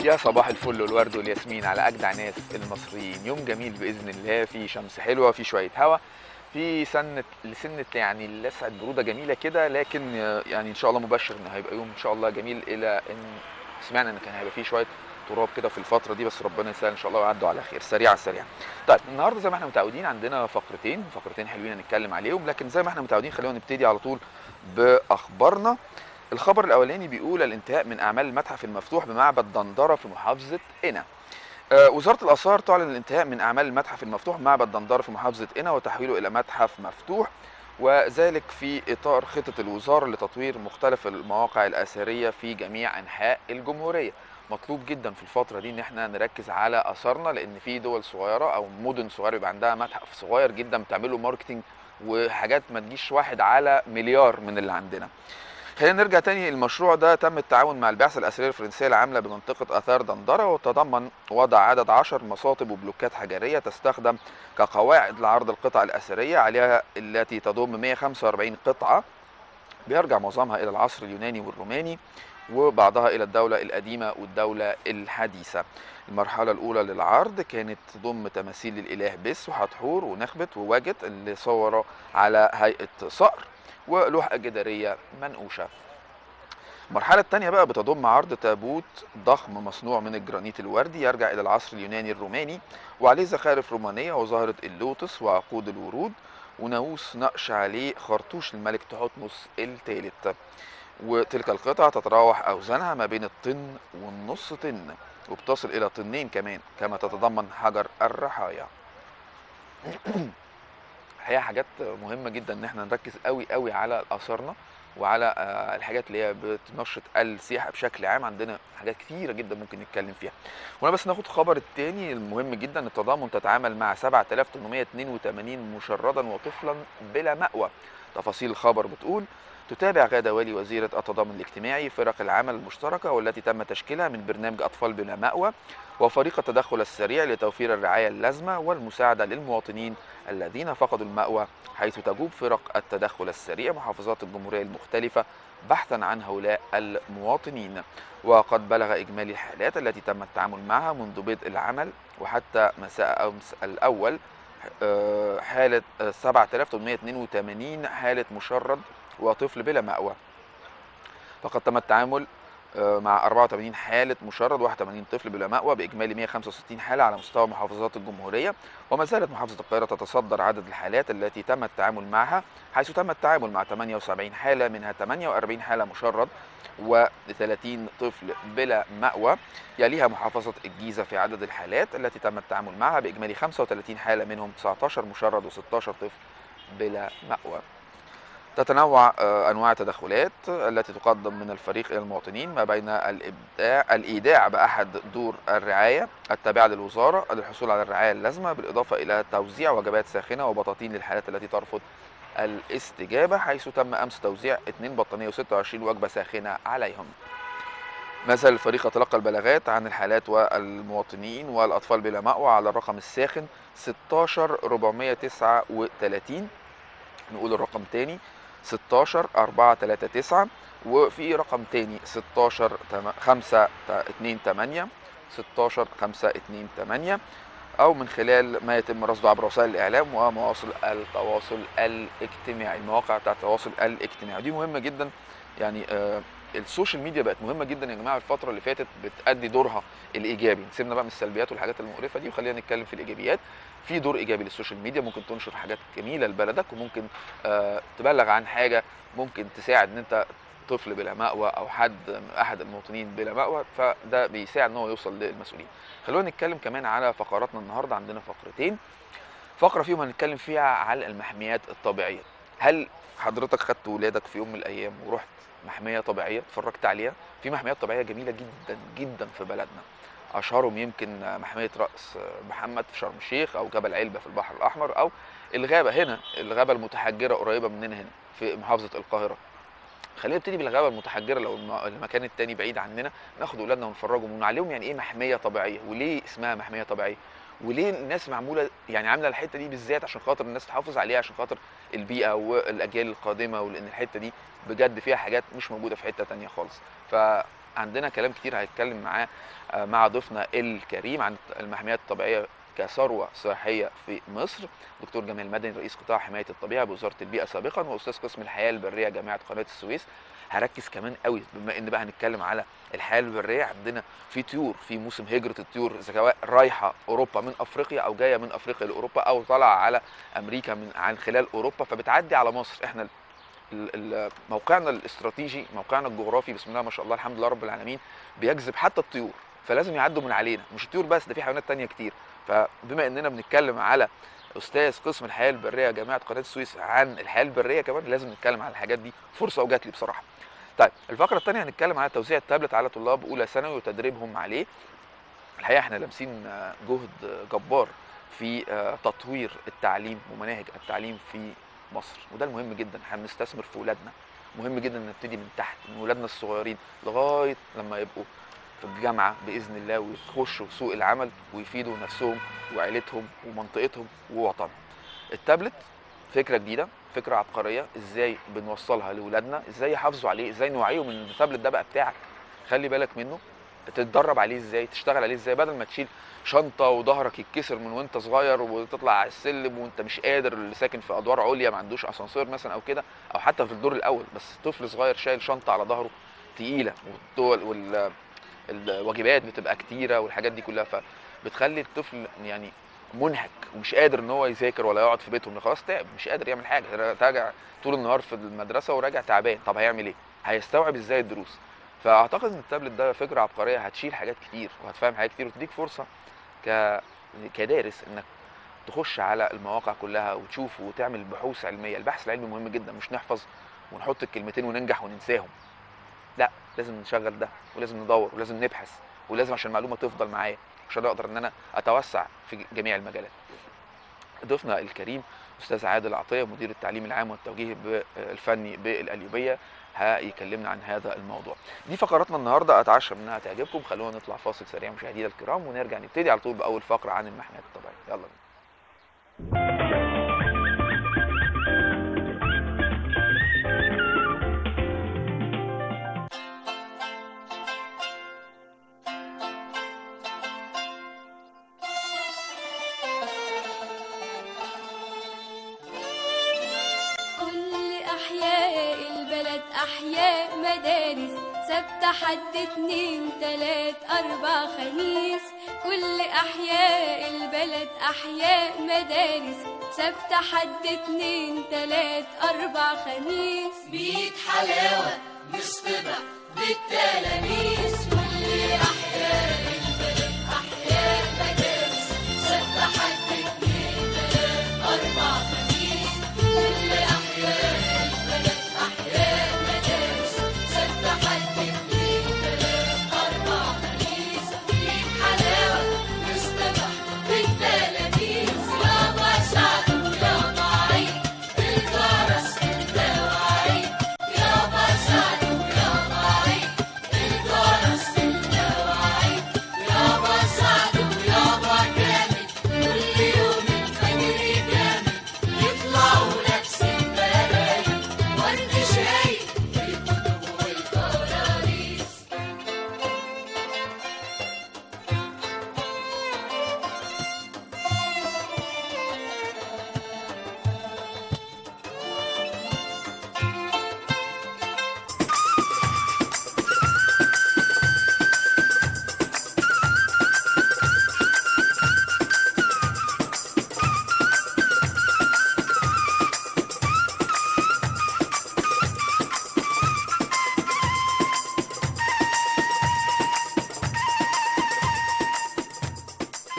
يا صباح الفل والورد والياسمين على اجدع ناس المصريين يوم جميل باذن الله في شمس حلوه في شويه هوا في سنه لسنه يعني لسعه بروده جميله كده لكن يعني ان شاء الله مبشر ان هيبقى يوم ان شاء الله جميل الى ان سمعنا ان كان هيبقى فيه شويه تراب كده في الفتره دي بس ربنا يسهل ان شاء الله ويعدوا على خير سريع سريع طيب النهارده زي ما احنا متعودين عندنا فقرتين فقرتين حلوين هنتكلم عليهم لكن زي ما احنا متعودين خلينا نبتدي على طول باخبارنا الخبر الاولاني بيقول الانتهاء من اعمال المتحف المفتوح بمعبد دندره في محافظه قنا آه، وزاره الاثار تعلن الانتهاء من اعمال المتحف المفتوح بمعبد دندره في محافظه قنا وتحويله الى متحف مفتوح وذلك في اطار خطه الوزاره لتطوير مختلف المواقع الاثريه في جميع انحاء الجمهوريه مطلوب جدا في الفتره دي ان احنا نركز على اثارنا لان في دول صغيره او مدن صغيره يبقى عندها متحف صغير جدا بتعمل له ماركتنج وحاجات ما تجيش واحد على مليار من اللي عندنا خلينا نرجع تاني المشروع ده تم التعاون مع البعثة الأثرية الفرنسية العاملة بمنطقة آثار دندرة وتضمن وضع عدد عشر مصاطب وبلوكات حجرية تستخدم كقواعد لعرض القطع الأثرية عليها التي تضم 145 قطعة بيرجع معظمها إلى العصر اليوناني والروماني وبعضها إلى الدولة القديمة والدولة الحديثة المرحلة الأولى للعرض كانت تضم تماثيل الإله بس وحتحور ونخبت وواجت اللي صوروا على هيئة صقر ولوحة جدارية منقوشة المرحلة الثانية بقى بتضم عرض تابوت ضخم مصنوع من الجرانيت الوردي يرجع إلى العصر اليوناني الروماني وعليه زخارف رومانية وزهرة اللوتس وعقود الورود وناموس نقش عليه خرطوش الملك تحتمس الثالث وتلك القطع تتراوح أوزانها ما بين الطن والنص طن وبتصل إلى طنين كمان كما تتضمن حجر الرحايا هي حاجات مهمة جدا ان احنا نركز قوي قوي على اثارنا وعلى آه، الحاجات اللي هي بتنشط السياحة بشكل عام عندنا حاجات كتيرة جدا ممكن نتكلم فيها وانا بس ناخد خبر التاني المهم جدا التضامن تتعامل مع 7882 مشردا وطفلا بلا مأوى تفاصيل الخبر بتقول تتابع غادة والي وزيرة التضامن الاجتماعي فرق العمل المشتركة والتي تم تشكيلها من برنامج أطفال بلا مأوى وفريق التدخل السريع لتوفير الرعاية اللازمة والمساعدة للمواطنين الذين فقدوا المأوى حيث تجوب فرق التدخل السريع محافظات الجمهورية المختلفة بحثا عن هؤلاء المواطنين وقد بلغ إجمالي الحالات التي تم التعامل معها منذ بدء العمل وحتى مساء أمس الأول آه، حالة آه، 7882 حالة مشرد وطفل بلا مأوى فقد تم التعامل آه، مع 84 حالة مشرد 81 طفل بلا مأوى بإجمالي 165 حالة على مستوى محافظات الجمهورية وما زالت محافظة القاهرة تتصدر عدد الحالات التي تم التعامل معها حيث تم التعامل مع 78 حالة منها 48 حالة مشرد و30 طفل بلا مأوى يليها محافظة الجيزة في عدد الحالات التي تم التعامل معها بإجمالي 35 حالة منهم 19 مشرد و16 طفل بلا مأوى تتنوع آه، انواع التدخلات التي تقدم من الفريق الى المواطنين ما بين الابداع الايداع باحد دور الرعايه التابعه للوزاره للحصول على الرعايه اللازمه بالاضافه الى توزيع وجبات ساخنه وبطاطين للحالات التي ترفض الاستجابه حيث تم امس توزيع 2 بطانيه و26 وجبه ساخنه عليهم. ما زال الفريق يتلقى البلاغات عن الحالات والمواطنين والاطفال بلا مأوى على الرقم الساخن 16439 نقول الرقم تاني 16 439 وفي رقم تاني 16 5 2 8 16 5 2 8 او من خلال ما يتم رصده عبر وسائل الاعلام ومواصل التواصل الاجتماعي المواقع بتاعت التواصل الاجتماعي دي مهمه جدا يعني آه السوشيال ميديا بقت مهمه جدا يا جماعه الفتره اللي فاتت بتأدي دورها الايجابي سيبنا بقى من السلبيات والحاجات المقرفه دي وخلينا نتكلم في الايجابيات في دور ايجابي للسوشيال ميديا ممكن تنشر حاجات جميله لبلدك وممكن آه تبلغ عن حاجه ممكن تساعد ان انت طفل بلا مأوى او حد احد المواطنين بلا مأوى فده بيساعد ان هو يوصل للمسؤولين خلونا نتكلم كمان على فقراتنا النهارده عندنا فقرتين فقره فيهم هنتكلم فيها على المحميات الطبيعيه هل حضرتك خدت ولادك في يوم من الايام ورحت محميه طبيعيه اتفرجت عليها في محميات طبيعيه جميله جدا جدا في بلدنا اشهرهم يمكن محميه راس محمد في شرم الشيخ او جبل علبه في البحر الاحمر او الغابه هنا الغابه المتحجره قريبه مننا هنا في محافظه القاهره خلينا نبتدي بالغابه المتحجره لو الم- المكان التاني بعيد عننا ناخد اولادنا ونفرجهم ونعلمهم يعني ايه محميه طبيعيه وليه اسمها محميه طبيعيه وليه الناس معموله يعني عامله الحته دي بالذات عشان خاطر الناس تحافظ عليها عشان خاطر البيئه والاجيال القادمه ولان الحته دي بجد فيها حاجات مش موجوده في حته تانية خالص ف عندنا كلام كتير هيتكلم معاه آه، مع ضيفنا الكريم عن المحميات الطبيعيه كثروه صحيه في مصر دكتور جمال مدني رئيس قطاع حمايه الطبيعه بوزاره البيئه سابقا واستاذ قسم الحياه البريه جامعه قناه السويس هركز كمان قوي بما ان بقى هنتكلم على الحياه البريه عندنا في طيور في موسم هجره الطيور سواء رايحه اوروبا من افريقيا او جايه من افريقيا لاوروبا او طالعه على امريكا من عن خلال اوروبا فبتعدي على مصر احنا ال- ال- موقعنا الاستراتيجي موقعنا الجغرافي بسم الله ما شاء الله الحمد لله رب العالمين بيجذب حتى الطيور فلازم يعدوا من علينا مش الطيور بس ده في حيوانات تانية كتير فبما اننا بنتكلم على استاذ قسم الحياه البريه جامعه قناه السويس عن الحياه البريه كمان لازم نتكلم عن الحاجات دي فرصه وجات لي بصراحه طيب الفقره الثانيه هنتكلم على توزيع التابلت على طلاب اولى ثانوي وتدريبهم عليه الحقيقه احنا لامسين آه، جهد آه، جبار في آه، تطوير التعليم ومناهج التعليم في مصر وده المهم جدا احنا بنستثمر في ولادنا مهم جدا نبتدي من تحت من ولادنا الصغيرين لغايه لما يبقوا في الجامعه باذن الله ويخشوا سوق العمل ويفيدوا نفسهم وعيلتهم ومنطقتهم ووطنهم التابلت فكره جديده فكره عبقريه ازاي بنوصلها لاولادنا ازاي يحافظوا عليه ازاي نوعيهم ان التابلت ده بقى بتاعك خلي بالك منه تتدرب عليه ازاي تشتغل عليه ازاي بدل ما تشيل شنطه وظهرك يتكسر من وانت صغير وتطلع على السلم وانت مش قادر اللي ساكن في ادوار عليا ما عندوش اسانسير مثلا او كده او حتى في الدور الاول بس طفل صغير شايل شنطه على ظهره تقيله والدول وال الواجبات بتبقى كتيره والحاجات دي كلها فبتخلي الطفل يعني منهك ومش قادر ان هو يذاكر ولا يقعد في بيتهم خلاص تعب مش قادر يعمل حاجه راجع طول النهار في المدرسه وراجع تعبان طب هيعمل ايه هيستوعب ازاي الدروس فاعتقد ان التابلت ده فكره عبقريه هتشيل حاجات كتير وهتفهم حاجات كتير وتديك فرصه ك كدارس انك تخش على المواقع كلها وتشوف وتعمل بحوث علميه البحث العلمي مهم جدا مش نحفظ ونحط الكلمتين وننجح وننساهم لا لازم نشغل ده ولازم ندور ولازم نبحث ولازم عشان المعلومه تفضل معايا عشان اقدر ان انا اتوسع في جميع المجالات ضيفنا الكريم استاذ عادل عطيه مدير التعليم العام والتوجيه الفني بالقليوبيه هيكلمنا عن هذا الموضوع دي فقراتنا النهارده اتعشى منها تعجبكم خلونا نطلع فاصل سريع مشاهدينا الكرام ونرجع نبتدي على طول باول فقره عن المحنات الطبيعيه يلا بينا كل أحياء البلد أحياء مدارس سبت حد اتنين تلات أربع خميس كل أحياء البلد أحياء مدارس سبت حد اتنين تلات أربع خميس بيت حلاوة مصطبة بالتلاميذ